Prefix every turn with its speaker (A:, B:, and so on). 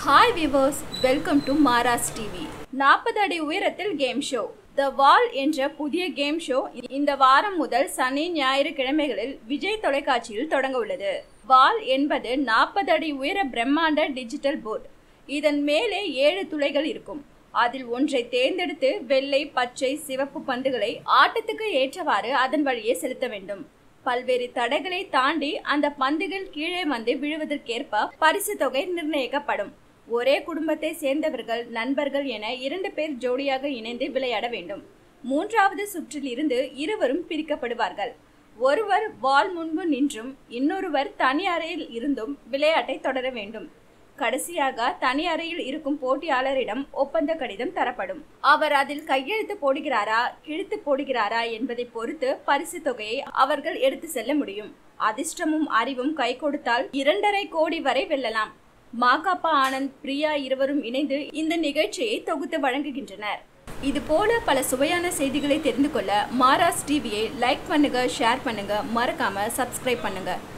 A: hi viewers welcome to மாராஸ் TV நாற்பது அடி உயரத்தில் கேம் ஷோ த வால் என்ற புதிய கேம் ஷோ இந்த வாரம் முதல் சனி ஞாயிறு கிழமைகளில் விஜய் தொலைக்காட்சியில் தொடங்க உள்ளது வால் என்பது நாற்பது அடி உயர பிரம்மாண்ட டிஜிட்டல் போர்டு இதன் மேலே ஏழு துளைகள் இருக்கும் அதில் ஒன்றை தேர்ந்தெடுத்து வெள்ளை பச்சை சிவப்பு பந்துகளை ஆட்டத்துக்கு ஏற்றவாறு அதன் வழியே செலுத்த வேண்டும் பல்வேறு தடைகளை தாண்டி அந்த பந்துகள் கீழே வந்து விழுவதற்கேற்ப பரிசு தொகை நிர்ணயிக்கப்படும் ஒரே குடும்பத்தை சேர்ந்தவர்கள் நண்பர்கள் என இரண்டு பேர் ஜோடியாக இணைந்து விளையாட வேண்டும் மூன்றாவது சுற்றில் இருந்து இருவரும் பிரிக்கப்படுவார்கள் ஒருவர் வால் முன்பு நின்றும் இன்னொருவர் தனி அறையில் இருந்தும் விளையாட்டை தொடர வேண்டும் கடைசியாக தனி அறையில் இருக்கும் போட்டியாளரிடம் ஒப்பந்த கடிதம் தரப்படும் அவர் அதில் கையெழுத்து போடுகிறாரா கிழித்து போடுகிறாரா என்பதை பொறுத்து பரிசு தொகையை அவர்கள் எடுத்து செல்ல முடியும் அதிர்ஷ்டமும் அறிவும் கை கொடுத்தால் இரண்டரை கோடி வரை வெல்லலாம் மாகாப்பா ஆனந்த் பிரியா இருவரும் இணைந்து இந்த நிகழ்ச்சியை தொகுத்து வழங்குகின்றனர் இது போல பல சுவையான செய்திகளை தெரிந்து கொள்ள மாராஸ் டிவியை லைக் பண்ணுங்க ஷேர் பண்ணுங்க மறக்காம சப்ஸ்கிரைப் பண்ணுங்க